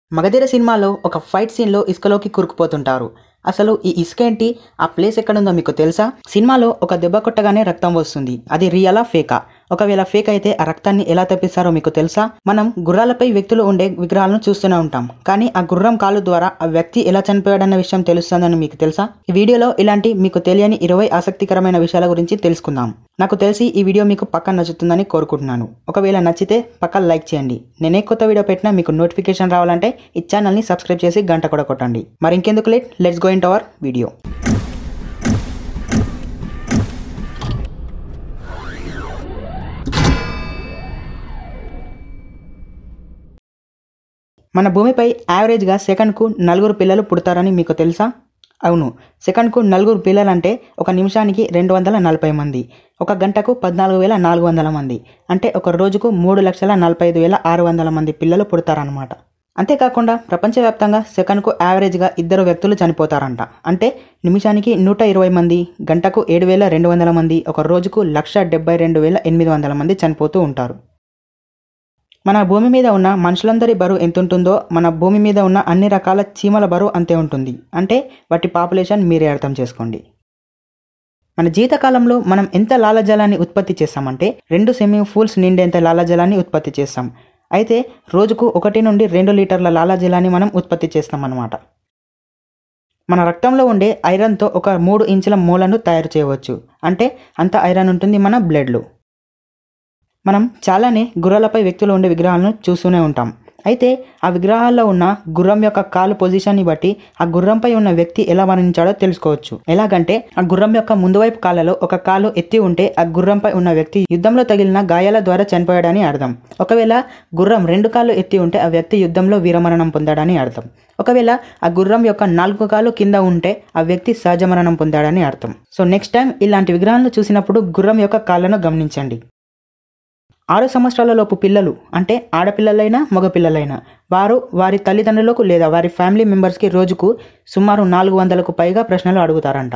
మగధీర సినిమాలో ఒక ఫైట్ సీన్లో ఇసుకలోకి కురుకుపోతుంటారు అసలు ఈ ఇసుక ఏంటి ఆ ప్లేస్ ఎక్కడుందో మీకు తెలుసా సినిమాలో ఒక దెబ్బ కొట్టగానే రక్తం వస్తుంది అది రియలా ఫేకా ఒకవేళ ఫేక్ అయితే ఆ రక్తాన్ని ఎలా తప్పిస్తారో మీకు తెలుసా మనం గుర్రాలపై వ్యక్తులు ఉండే విగ్రహాలను చూస్తూనే ఉంటాం కానీ ఆ గుర్రం కాలు ద్వారా ఆ వ్యక్తి ఎలా చనిపోయాడన్న విషయం తెలుస్తుందని మీకు తెలుసా ఈ వీడియోలో ఇలాంటి మీకు తెలియని ఇరవై ఆసక్తికరమైన విషయాల గురించి తెలుసుకుందాం నాకు తెలిసి ఈ వీడియో మీకు పక్క నచ్చుతుందని కోరుకుంటున్నాను ఒకవేళ నచ్చితే పక్క లైక్ చేయండి నేనే కొత్త వీడియో పెట్టినా మీకు నోటిఫికేషన్ రావాలంటే ఈ ఛానల్ని సబ్స్క్రైబ్ చేసి గంట కూడా కొట్టండి మరి ఇంకెందుకు late let's go in our video మన భూమిపై యావరేజ్గా సెకండ్కు నలుగురు పిల్లలు పుడతారని మీకు తెలుసా అవును సెకండ్కు నలుగురు పిల్లలంటే ఒక నిమిషానికి రెండు వందల నలభై మంది ఒక గంటకు పద్నాలుగు వేల నాలుగు వందల మంది అంటే ఒక రోజుకు మూడు లక్షల నలభై ఐదు వేల ఆరు వందల మంది పిల్లలు పుడతారన్నమాట అంతేకాకుండా ప్రపంచవ్యాప్తంగా సెకండ్కు యావరేజ్గా ఇద్దరు వ్యక్తులు చనిపోతారంట అంటే నిమిషానికి నూట ఇరవై మంది గంటకు ఏడు వేల రెండు వందల మంది ఒక రోజుకు లక్ష డెబ్బై రెండు వేల ఎనిమిది వందల మంది చనిపోతూ ఉంటారు మన భూమి మీద ఉన్న మనుషులందరి బరువు ఎంత ఉంటుందో మన భూమి మీద ఉన్న అన్ని రకాల చీమల బరువు అంతే ఉంటుంది అంటే వాటి పాపులేషన్ మీరే అర్థం చేసుకోండి మన జీవితకాలంలో మనం ఎంత లాలజలాన్ని ఉత్పత్తి చేస్తామంటే రెండు స్విమ్మింగ్ పూల్స్ నిండేంత లాలజలాన్ని ఉత్పత్తి చేస్తాం అయితే రోజుకు ఒకటి నుండి రెండు లీటర్ల లాలాజలాన్ని మనం ఉత్పత్తి చేస్తాం అన్నమాట మన రక్తంలో ఉండే ఐరన్తో ఒక మూడు ఇంచుల మూలను తయారు చేయవచ్చు అంటే అంత ఐరన్ ఉంటుంది మన బ్లడ్లో మనం చాలానే గుర్రాలపై వ్యక్తులు ఉండే విగ్రహాలను చూస్తూనే ఉంటాం అయితే ఆ విగ్రహాల్లో ఉన్న గుర్రం యొక్క కాలు పొజిషన్ని బట్టి ఆ గుర్రంపై ఉన్న వ్యక్తి ఎలా మరణించాడో తెలుసుకోవచ్చు ఎలాగంటే ఆ గుర్రం యొక్క ముందు వైపు కాళ్ళలో ఒక కాలు ఎత్తి ఉంటే ఆ గుర్రంపై ఉన్న వ్యక్తి యుద్ధంలో తగిలిన గాయాల ద్వారా చనిపోయాడని అర్థం ఒకవేళ గుర్రం రెండు కాళ్ళు ఎత్తి ఉంటే ఆ వ్యక్తి యుద్ధంలో వీరమరణం పొందాడని అర్థం ఒకవేళ ఆ గుర్రం యొక్క నాలుగు కాలు కింద ఉంటే ఆ వ్యక్తి సహజ మరణం పొందాడని అర్థం సో నెక్స్ట్ టైం ఇలాంటి విగ్రహాలను చూసినప్పుడు గుర్రం యొక్క కాళ్ళను గమనించండి ఆరు సంవత్సరాల లోపు పిల్లలు అంటే ఆడపిల్లలైనా మగపిల్లలైనా వారు వారి తల్లిదండ్రులకు లేదా వారి ఫ్యామిలీ మెంబర్స్కి రోజుకు సుమారు నాలుగు వందలకు పైగా ప్రశ్నలు అడుగుతారంట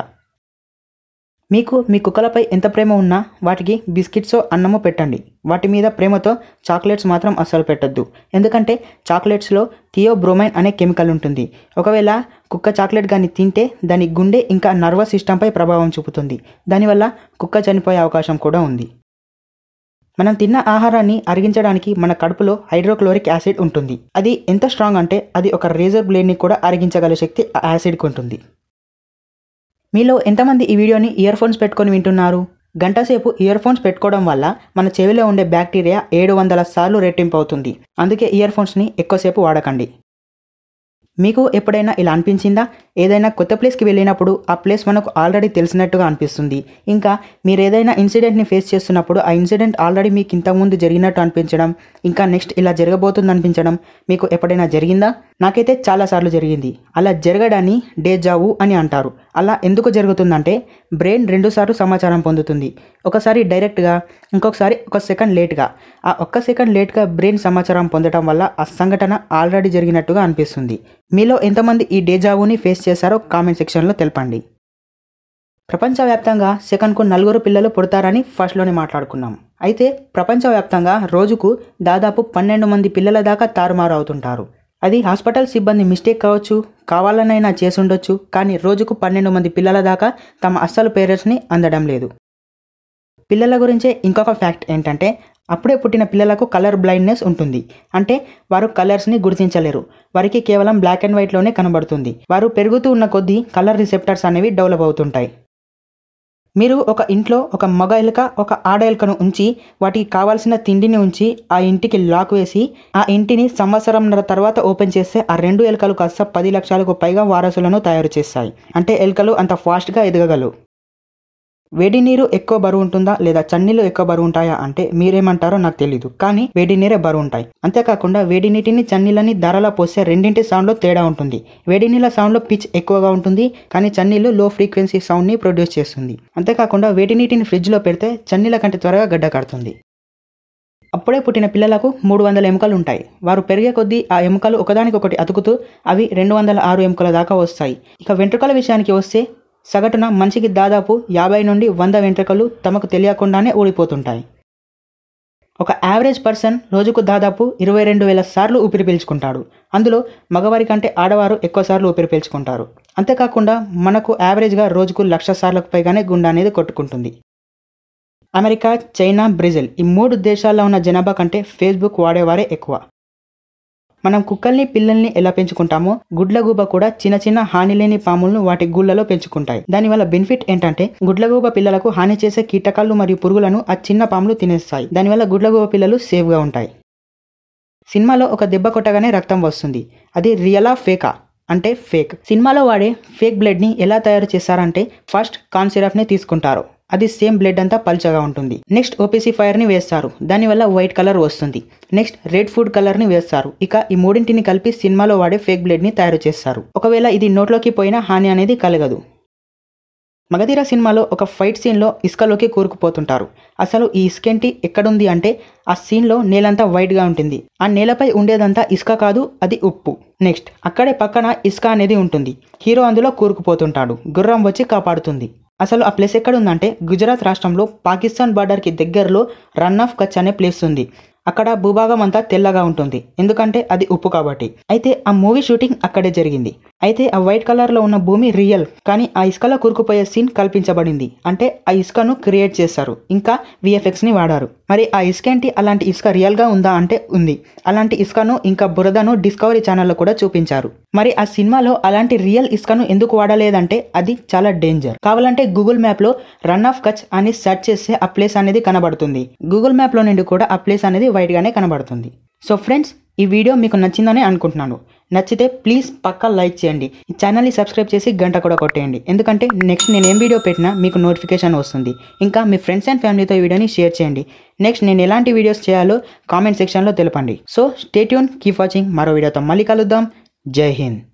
మీకు మీ కుక్కలపై ఎంత ప్రేమ ఉన్నా వాటికి బిస్కెట్సో అన్నమో పెట్టండి వాటి మీద ప్రేమతో చాక్లెట్స్ మాత్రం అస్సలు పెట్టద్దు ఎందుకంటే చాక్లెట్స్లో థియోబ్రోమైన్ అనే కెమికల్ ఉంటుంది ఒకవేళ కుక్క చాక్లెట్ కానీ తింటే దాని గుండె ఇంకా నర్వస్ సిస్టంపై ప్రభావం చూపుతుంది దానివల్ల కుక్క చనిపోయే అవకాశం కూడా ఉంది మనం తిన్న ఆహారాన్ని అరిగించడానికి మన కడుపులో హైడ్రోక్లోరిక్ యాసిడ్ ఉంటుంది అది ఎంత స్ట్రాంగ్ అంటే అది ఒక రేజర్ బ్లేడ్ని కూడా అరిగించగల శక్తి ఆ యాసిడ్కి ఉంటుంది మీలో ఎంతమంది ఈ వీడియోని ఇయర్ ఫోన్స్ పెట్టుకొని వింటున్నారు గంటసేపు ఇయర్ ఫోన్స్ పెట్టుకోవడం వల్ల మన చెవిలో ఉండే బ్యాక్టీరియా ఏడు వందల సార్లు రెట్టింపు అవుతుంది అందుకే ఇయర్ ఫోన్స్ని ఎక్కువసేపు వాడకండి మీకు ఎప్పుడైనా ఇలా అనిపించిందా ఏదైనా కొత్త ప్లేస్కి వెళ్ళినప్పుడు ఆ ప్లేస్ మనకు ఆల్రెడీ తెలిసినట్టుగా అనిపిస్తుంది ఇంకా మీరు ఏదైనా ఇన్సిడెంట్ని ఫేస్ చేస్తున్నప్పుడు ఆ ఇన్సిడెంట్ ఆల్రెడీ మీకు ఇంతకుముందు జరిగినట్టు అనిపించడం ఇంకా నెక్స్ట్ ఇలా జరగబోతుంది అనిపించడం మీకు ఎప్పుడైనా జరిగిందా నాకైతే చాలాసార్లు జరిగింది అలా జరగడాన్ని డేజావు అని అంటారు అలా ఎందుకు జరుగుతుందంటే బ్రెయిన్ రెండుసార్లు సమాచారం పొందుతుంది ఒకసారి డైరెక్ట్గా ఇంకొకసారి ఒక సెకండ్ లేట్గా ఆ ఒక్క సెకండ్ లేట్గా బ్రెయిన్ సమాచారం పొందడం వల్ల ఆ సంఘటన ఆల్రెడీ జరిగినట్టుగా అనిపిస్తుంది మీలో ఎంతమంది ఈ డేజావుని ఫేస్ చేశారో కామెంట్ సెక్షన్లో తెలపండి ప్రపంచవ్యాప్తంగా సెకండ్కు నలుగురు పిల్లలు పుడతారని ఫస్ట్లోనే మాట్లాడుకున్నాం అయితే ప్రపంచవ్యాప్తంగా రోజుకు దాదాపు పన్నెండు మంది పిల్లల దాకా తారుమారు అవుతుంటారు అది హాస్పిటల్ సిబ్బంది మిస్టేక్ కావచ్చు కావాలనైనా చేసుండొచ్చు కానీ రోజుకు పన్నెండు మంది పిల్లల దాకా తమ అస్సలు పేరెంట్స్ని అందడం లేదు పిల్లల గురించే ఇంకొక ఫ్యాక్ట్ ఏంటంటే అప్పుడే పుట్టిన పిల్లలకు కలర్ బ్లైండ్నెస్ ఉంటుంది అంటే వారు కలర్స్ని గుర్తించలేరు వారికి కేవలం బ్లాక్ అండ్ వైట్లోనే కనబడుతుంది వారు పెరుగుతూ ఉన్న కొద్దీ కలర్ రిసెప్టర్స్ అనేవి డెవలప్ అవుతుంటాయి మీరు ఒక ఇంట్లో ఒక మగ ఎలుక ఒక ఆడ ఎలుకను ఉంచి వాటికి కావాల్సిన తిండిని ఉంచి ఆ ఇంటికి లాక్ వేసి ఆ ఇంటిని సంవత్సరంన్నర తర్వాత ఓపెన్ చేస్తే ఆ రెండు ఎలుకలు కాస్త పది లక్షలకు పైగా వారసులను తయారు చేస్తాయి అంటే ఎలుకలు అంత ఫాస్ట్గా ఎదగగలవు వేడి నీరు ఎక్కువ బరువు ఉంటుందా లేదా చన్నీళ్ళు ఎక్కువ బరువు ఉంటాయా అంటే మీరేమంటారో నాకు తెలీదు కానీ వేడి నీరే బరువు ఉంటాయి అంతేకాకుండా వేడి నీటిని చన్నీళ్ళని ధరలో పోస్తే రెండింటి సౌండ్లో తేడా ఉంటుంది వేడి నీళ్ళ సౌండ్లో పిచ్ ఎక్కువగా ఉంటుంది కానీ చన్నీళ్ళు లో ఫ్రీక్వెన్సీ సౌండ్ని ప్రొడ్యూస్ చేస్తుంది అంతేకాకుండా వేడి నీటిని ఫ్రిడ్జ్లో పెడితే చన్నీళ్ళ కంటే త్వరగా గడ్డ కడుతుంది అప్పుడే పుట్టిన పిల్లలకు మూడు వందల ఎముకలు ఉంటాయి వారు పెరిగే కొద్దీ ఆ ఎముకలు ఒకదానికొకటి అతుకుతూ అవి రెండు వందల ఆరు ఎముకల దాకా వస్తాయి ఇక వెంట్రుకల విషయానికి వస్తే సగటున మనిషికి దాదాపు యాభై నుండి వంద వెంట్రుకలు తమకు తెలియకుండానే ఊడిపోతుంటాయి ఒక యావరేజ్ పర్సన్ రోజుకు దాదాపు ఇరవై రెండు వేల సార్లు ఊపిరి పీల్చుకుంటాడు అందులో మగవారి కంటే ఆడవారు ఎక్కువ సార్లు ఊపిరి పీల్చుకుంటారు అంతేకాకుండా మనకు యావరేజ్గా రోజుకు లక్ష సార్లకు పైగానే గుండె అనేది కొట్టుకుంటుంది అమెరికా చైనా బ్రెజిల్ ఈ మూడు దేశాల్లో ఉన్న జనాభా కంటే ఫేస్బుక్ వాడేవారే ఎక్కువ మనం కుక్కల్ని పిల్లల్ని ఎలా పెంచుకుంటామో గుడ్లగూబ కూడా చిన్న చిన్న హాని లేని పాములను వాటి గూళ్ళలో పెంచుకుంటాయి దానివల్ల బెనిఫిట్ ఏంటంటే గుడ్లగూబ పిల్లలకు హాని చేసే కీటకాలు మరియు పురుగులను ఆ చిన్న పాములు తినేస్తాయి దానివల్ల గుడ్లగూబ పిల్లలు సేఫ్గా ఉంటాయి సినిమాలో ఒక దెబ్బ కొట్టగానే రక్తం వస్తుంది అది రియలా ఫేకా అంటే ఫేక్ సినిమాలో వాడే ఫేక్ బ్లడ్ని ఎలా తయారు చేస్తారంటే ఫస్ట్ కాన్ సిరప్ని తీసుకుంటారు అది సేమ్ బ్లడ్ అంతా పల్చగా ఉంటుంది నెక్స్ట్ ఓపీసీ ఫైర్ని వేస్తారు దానివల్ల వైట్ కలర్ వస్తుంది నెక్స్ట్ రెడ్ ఫుడ్ కలర్ని వేస్తారు ఇక ఈ మూడింటిని కలిపి సినిమాలో వాడే ఫేక్ బ్లడ్ని తయారు చేస్తారు ఒకవేళ ఇది నోట్లోకి పోయినా హాని అనేది కలగదు మగధీర సినిమాలో ఒక ఫైట్ సీన్లో ఇసుకలోకి కూరుకుపోతుంటారు అసలు ఈ ఇసుకేంటి ఎక్కడుంది అంటే ఆ సీన్లో నేలంతా వైట్గా ఉంటుంది ఆ నేలపై ఉండేదంతా ఇసుక కాదు అది ఉప్పు నెక్స్ట్ అక్కడే పక్కన ఇసుక అనేది ఉంటుంది హీరో అందులో కూరుకుపోతుంటాడు గుర్రం వచ్చి కాపాడుతుంది అసలు ఆ ప్లేస్ ఎక్కడ ఉందంటే గుజరాత్ రాష్ట్రంలో పాకిస్తాన్ బార్డర్కి దగ్గరలో రన్ ఆఫ్ కచ్ అనే ప్లేస్ ఉంది అక్కడ భూభాగం అంతా తెల్లగా ఉంటుంది ఎందుకంటే అది ఉప్పు కాబట్టి అయితే ఆ మూవీ షూటింగ్ అక్కడే జరిగింది అయితే ఆ వైట్ కలర్లో ఉన్న భూమి రియల్ కానీ ఆ ఇసుకలో కూరుకుపోయే సీన్ కల్పించబడింది అంటే ఆ ఇసుకను క్రియేట్ చేశారు ఇంకా విఎఫ్ఎక్స్ని వాడారు మరి ఆ ఇసుక ఏంటి అలాంటి ఇసుక రియల్గా ఉందా అంటే ఉంది అలాంటి ఇసుకను ఇంకా బురదను డిస్కవరీ ఛానల్లో కూడా చూపించారు మరి ఆ సినిమాలో అలాంటి రియల్ ఇసుకను ఎందుకు వాడలేదంటే అది చాలా డేంజర్ కావాలంటే గూగుల్ మ్యాప్లో రన్ ఆఫ్ కచ్ అని సెర్చ్ చేస్తే ఆ ప్లేస్ అనేది కనబడుతుంది గూగుల్ మ్యాప్లో నుండి కూడా ఆ ప్లేస్ అనేది వైట్గానే కనబడుతుంది సో ఫ్రెండ్స్ ఈ వీడియో మీకు నచ్చిందని అనుకుంటున్నాను నచ్చితే ప్లీజ్ పక్కా లైక్ చేయండి ఈ ఛానల్ని సబ్స్క్రైబ్ చేసి గంట కూడా కొట్టేయండి ఎందుకంటే నెక్స్ట్ నేను ఏం వీడియో పెట్టినా మీకు నోటిఫికేషన్ వస్తుంది ఇంకా మీ ఫ్రెండ్స్ అండ్ ఫ్యామిలీతో ఈ వీడియోని షేర్ చేయండి నెక్స్ట్ నేను ఎలాంటి వీడియోస్ చేయాలో కామెంట్ సెక్షన్లో తెలపండి సో స్టేట్యూన్ కీప్ వాచింగ్ మరో వీడియోతో మళ్ళీ కలుద్దాం జై హింద్